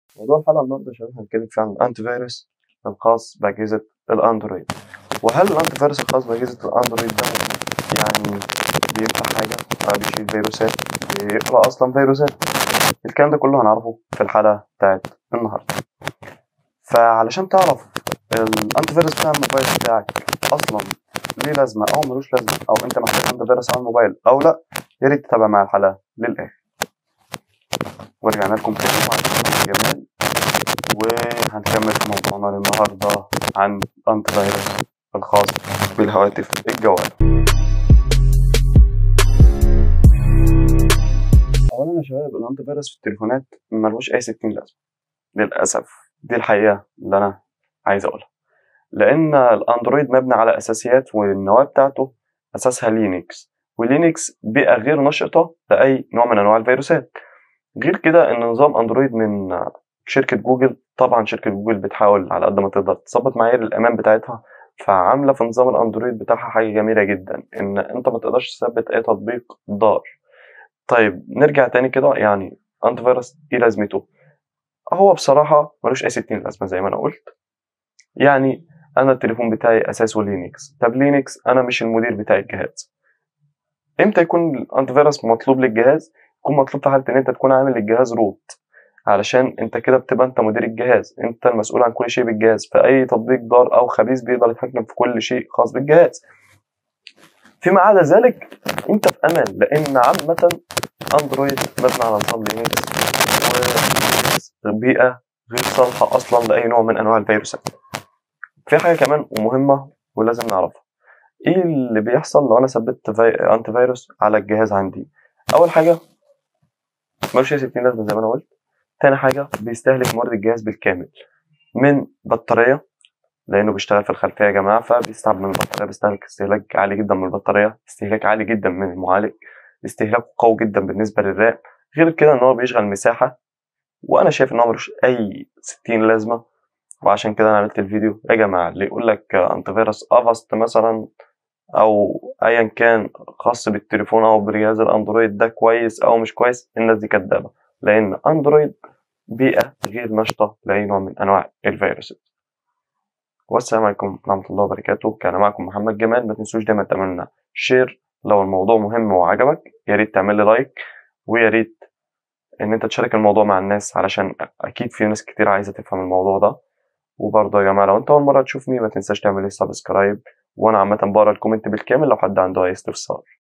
موضوع الحلقة النهاردة يا شباب هنتكلم فيه عن الأنتي فيروس الخاص بأجهزة الأندرويد وهل الأنتي فيروس الخاص بأجهزة الأندرويد ده يعني بيفتح حاجة أو بيشيل فيروسات بيقرأ أصلا فيروسات الكلام ده كله هنعرفه في الحلقة بتاعت النهاردة فعلشان تعرف الأنتي فيروس بتاع الموبايل بتاعك أصلا ليه لازمة أو ملوش لازمة أو أنت محتاج أنتي فيروس على الموبايل أو لأ يا ريت تتابع معايا الحلقة للآخر ورجعنا لكم تاني مع محمد جمال وهنكمل في موضوعنا النهاردة عن الأنتي فيروس الخاص بالهواتف الجوال أولا يا شباب الأنتي فيروس في التليفونات ملوش أي ستين لازمة للأسف دي الحقيقة اللي أنا عايز أقولها لأن الأندرويد مبني على أساسيات والنواة بتاعته أساسها لينكس ولينكس بيئة غير نشطة لأي نوع من أنواع الفيروسات غير كده ان نظام اندرويد من شركه جوجل طبعا شركه جوجل بتحاول على قد ما تقدر تظبط معايير الامان بتاعتها فعامله في نظام الاندرويد بتاعها حاجه جميله جدا ان انت ما تقدرش تثبت اي تطبيق ضار طيب نرجع تاني كده يعني انتي فيروس ايه لازمته هو بصراحه ملوش اي 60 لازمه زي ما انا قلت يعني انا التليفون بتاعي اساسه لينكس طب لينكس انا مش المدير بتاع الجهاز امتى يكون الانتي فيروس مطلوب للجهاز يكون مطلوب في حاله ان انت تكون عامل الجهاز روت علشان انت كده بتبقى انت مدير الجهاز انت المسؤول عن كل شيء بالجهاز فاي تطبيق ضار او خبيث بيقدر يتحكم في كل شيء خاص بالجهاز فيما عدا ذلك انت في امان لان عامه اندرويد مبني على نظام لينكس وبيئه غير صالحه اصلا لاي نوع من انواع الفيروسات في حاجه كمان ومهمه ولازم نعرفها ايه اللي بيحصل لو انا ثبت في... انتي فيروس على الجهاز عندي اول حاجه ملوش 60 لازمه زي ما انا قلت تاني حاجه بيستهلك موارد الجهاز بالكامل من بطاريه لانه بيشتغل في الخلفيه يا جماعه فبيستعمل من البطاريه بيستهلك استهلاك عالي جدا من البطاريه استهلاك عالي جدا من المعالج استهلاك قوي جدا بالنسبه للرام غير كده ان هو بيشغل مساحه وانا شايف ان هو ملوش اي 60 لازمه وعشان كده انا عملت الفيديو يا جماعه اللي يقول لك انتي فيروس افاست مثلا او ايا كان خاص بالتليفون او بجهاز الاندرويد ده كويس او مش كويس الناس دي كدابه لان اندرويد بيئه غير نشطه لاي نوع من انواع الفيروسات والسلام عليكم ورحمه الله وبركاته كان معكم محمد جمال ما تنسوش دايما تعملوا شير لو الموضوع مهم وعجبك يا ريت تعمل لي لايك ويا ريت ان انت تشارك الموضوع مع الناس علشان اكيد في ناس كتير عايزه تفهم الموضوع ده وبرضه يا جماعه لو انت اول مره تشوفني ما تنساش تعمل لي سبسكرايب وانا عامه بقرا الكومنت بالكامل لو حد عنده اي استفسار